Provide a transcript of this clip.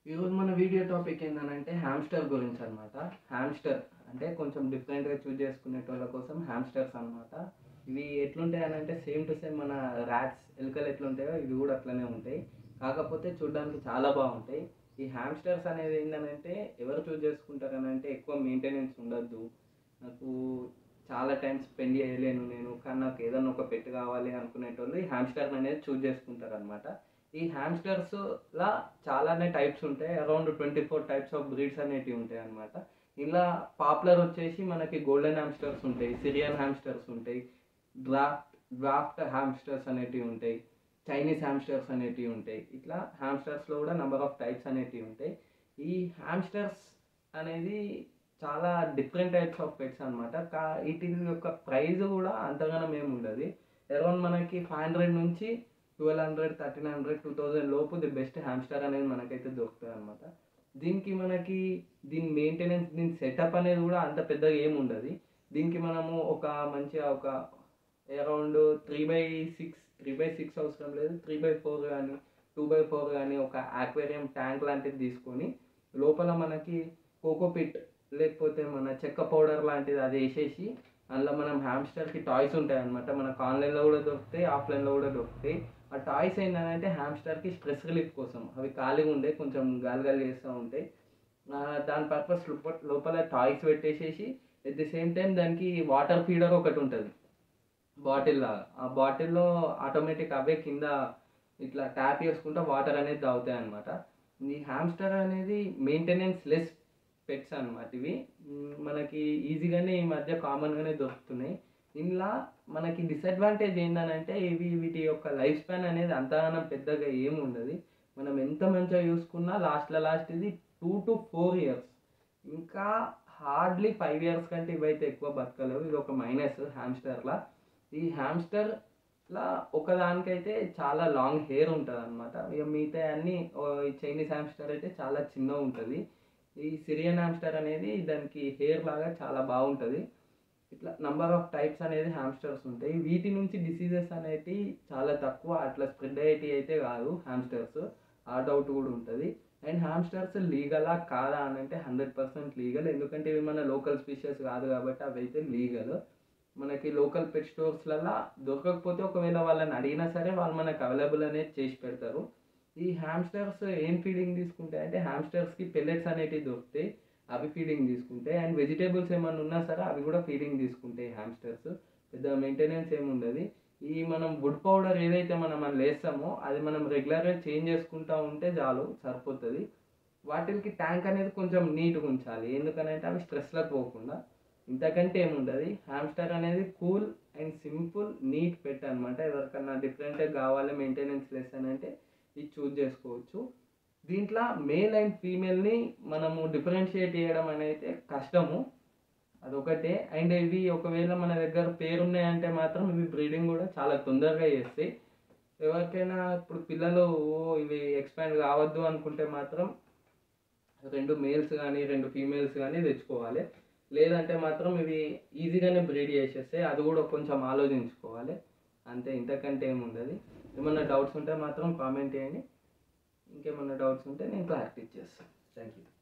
ఈరోజు మన video topic ఏంటంటే హ్యామ్స్టర్ గురించి అనమాట హ్యామ్స్టర్ అంటే కొంచెం డిఫరెంట్గా చూజ్ చేసుకునేటోళ్ళ కోసం హ్యామ్స్టర్స్ అనమాట ఇవి ఎట్లుంటాయి అని అంటే సేమ్ టు సేమ్ మన ర్యాట్స్ ఎలుకలు ఎట్లుంటాయో ఇవి కూడా అట్లనే ఉంటాయి కాకపోతే చూడడానికి చాలా బాగుంటాయి ఈ హ్యామ్స్టర్స్ అనేది ఏంటంటే ఎవరు చూజ్ చేసుకుంటారు అని అంటే ఎక్కువ మెయింటెనెన్స్ ఉండొద్దు నాకు చాలా టైం స్పెండ్ చేయలేను నేను కానీ నాకు ఏదైనా ఒక పెట్ కావాలి అనుకునేటోళ్ళు ఈ హ్యామ్స్టర్ అనేది చూజ్ చేసుకుంటారు అనమాట ఈ హ్యామ్స్టర్స్ లా చాలానే టైప్స్ ఉంటాయి around twenty four types of breeds అనేటివి ఉంటాయి అనమాట ఇలా పాపులర్ వచ్చేసి మనకి గోల్డెన్ హ్యామ్స్టర్స్ ఉంటాయి సిరియన్ హ్యామ్స్టర్స్ ఉంటాయి డ్రాఫ్ట్ డ్రాఫ్ట్ హ్యామ్స్టర్స్ అనేటివి ఉంటాయి చైనీస్ హ్యామ్స్టర్స్ అనేటివి ఉంటాయి ఇట్లా హ్యామ్స్టర్స్లో కూడా నెంబర్ ఆఫ్ టైప్స్ అనేటివి ఉంటాయి ఈ హ్యామ్స్టర్స్ అనేది చాలా డిఫరెంట్ టైప్స్ ఆఫ్ పెట్స్ అనమాట కా వీటి యొక్క ప్రైస్ కూడా అంతగానం ఏమి ఉండదు అరౌండ్ మనకి ఫైవ్ హండ్రెడ్ నుంచి twelve hundred thirteen hundred two thousand లోపు ది బెస్ట్ హ్యామ్స్టర్ అనేది మనకైతే దొరుకుతుంది అనమాట దీనికి మనకి దీని మెయింటెనెన్స్ దీని సెటప్ అనేది కూడా అంత పెద్దగా ఏమి ఉండదు దీనికి మనము ఒక మంచిగా ఒక around three by six three by six అవసరం లేదు త్రీ బై ఫోర్ కానీ టూ బై ఫోర్ కానీ ఒక ఆక్వేరియం ట్యాంక్ లాంటిది తీసుకొని లోపల మనకి కోకోపిట్ లేకపోతే మన చెక్క పౌడర్ లాంటిది అది వేసేసి అందులో మనం హ్యామ్స్టర్కి టాయ్స్ ఉంటాయి అనమాట మనకు ఆన్లైన్లో కూడా దొరుకుతాయి ఆఫ్లైన్లో కూడా దొరుకుతాయి ఆ టాయ్స్ ఏంటంటే హ్యామ్స్టర్కి స్ట్రెస్ రిలీఫ్ కోసం అవి ఖాళీగా ఉండే కొంచెం గాలి గాలి చేస్తూ ఉంటాయి ఆ, దాని పర్పస్ లోపల టాయ్స్ పెట్టేసేసి ఎట్ ది సేమ్ టైం దానికి వాటర్ ఫీడర్ ఒకటి ఉంటుంది బాటిల్ లాగా ఆ బాటిల్లో ఆటోమేటిక్ అవే కింద ఇట్లా ట్యాప్ చేసుకుంటే వాటర్ అనేది తాగుతాయి అనమాట ఈ హ్యామ్స్టర్ అనేది మెయింటెనెన్స్ లెస్ పెట్స్ అనమాట ఇవి మ్, మనకి ఈజీగానే ఈ మధ్య కామన్గానే దొరుకుతున్నాయి ఇందులో మనకి డిసడ్వాంటేజ్ ఏంటంటే ఇవి వీటి యొక్క లైఫ్ స్పాన్ అనేది అంతగానం పెద్దగా ఏమి ఉండదు మనం ఎంత మంచిగా చూసుకున్నా లాస్ట్లో లాస్ట్ ఇది టూ టు ఫోర్ ఇయర్స్ ఇంకా హార్డ్లీ ఫైవ్ ఇయర్స్ కంటే ఇవైతే ఎక్కువ బతకలేవు ఇది ఒక మైనస్ హ్యామ్స్టర్లా ఈ హ్యామ్స్టర్లా ఒకదానికైతే చాలా లాంగ్ హెయిర్ ఉంటుంది అనమాట ఇక మిగతా అన్ని ఓ, ఈ చైనీస్ హ్యామ్స్టర్ అయితే చాలా చిన్నగా ఉంటుంది ఈ సిరియన్ హ్యామ్స్టర్ అనేది దానికి హెయిర్ లాగా చాలా బాగుంటుంది ఇట్లా నంబర్ ఆఫ్ టైప్స్ అనేది హ్యామ్స్టర్స్ ఉంటాయి వీటి నుంచి డిసీజెస్ అనేవి చాలా తక్కువ అట్లా స్ప్రెడ్ అయ్యేటి అయితే కాదు హ్యామ్స్టర్స్ ఆ డౌట్ కూడా ఉంటుంది అండ్ హ్యామ్స్టర్స్ లీగలా కాదా అని అంటే హండ్రెడ్ పర్సెంట్ లీగల్ ఎందుకంటే ఇవి మన లోకల్ స్పీషియస్ కాదు కాబట్టి అవి అయితే లీగల్ మనకి లోకల్ పెట్ స్టోర్స్లలో దొరకకపోతే ఒకవేళ వాళ్ళని అడిగినా సరే వాళ్ళు మనకు అవైలబుల్ అనేది చేసి పెడతారు ఈ హ్యామ్స్టర్స్ ఏం ఫీడింగ్ తీసుకుంటాయి అంటే హ్యామ్స్టర్స్కి పెల్లెట్స్ అనేటివి దొరుకుతాయి అవి ఫీడింగ్ తీసుకుంటాయి అండ్ వెజిటేబుల్స్ ఏమైనా ఉన్నా సరే అవి కూడా ఫీడింగ్ తీసుకుంటాయి హ్యామ్స్టర్స్ పెద్ద మెయింటెనెన్స్ ఏమి ఉండదు ఈ మనం వుడ్ పౌడర్ ఏదైతే మనం మనం వేస్తామో అది మనం రెగ్యులర్గా చేంజ్ చేసుకుంటూ ఉంటే చాలు సరిపోతుంది వాటికి ట్యాంక్ అనేది కొంచెం నీట్గా ఉంచాలి ఎందుకనంటే అవి స్ట్రెస్లోకి పోకుండా ఇంతకంటే ఏముండదు హ్యామ్స్టర్ అనేది cool and simple neat pet అనమాట ఎవరికన్నా డిఫరెంట్గా కావాలి మెయింటెనెన్స్ లెస్ అని అంటే ఇది చూజ్ చేసుకోవచ్చు దీంట్లో మేల్ అండ్ ఫీమేల్ని మనము డిఫరెన్షియేట్ చేయడం అనేది కష్టము అదొకటే అండ్ ఇవి ఒకవేళ మన దగ్గర పేరున్నాయంటే మాత్రం ఇవి బ్రీడింగ్ కూడా చాలా తొందరగా చేస్తాయి ఎవరికైనా ఇప్పుడు పిల్లలు "ఓ, ఇవి ఎక్స్పాండ్ కావద్దు అనుకుంటే మాత్రం రెండు మేల్స్ కానీ రెండు ఫీమేల్స్ కానీ తెచ్చుకోవాలి లేదంటే మాత్రం ఇవి ఈజీగానే బ్రీడ్ చేసేస్తాయి అది కూడా కొంచెం ఆలోచించుకోవాలి అంతే ఇంతకంటే ఏముండదు ఏమన్నా డౌట్స్ ఉంటే మాత్రం కామెంట్ చేయండి ఇంకేమన్నా డౌట్స్ ఉంటే నేను క్లారిటీ ఇచ్చేస్తాను థ్యాంక్ యూ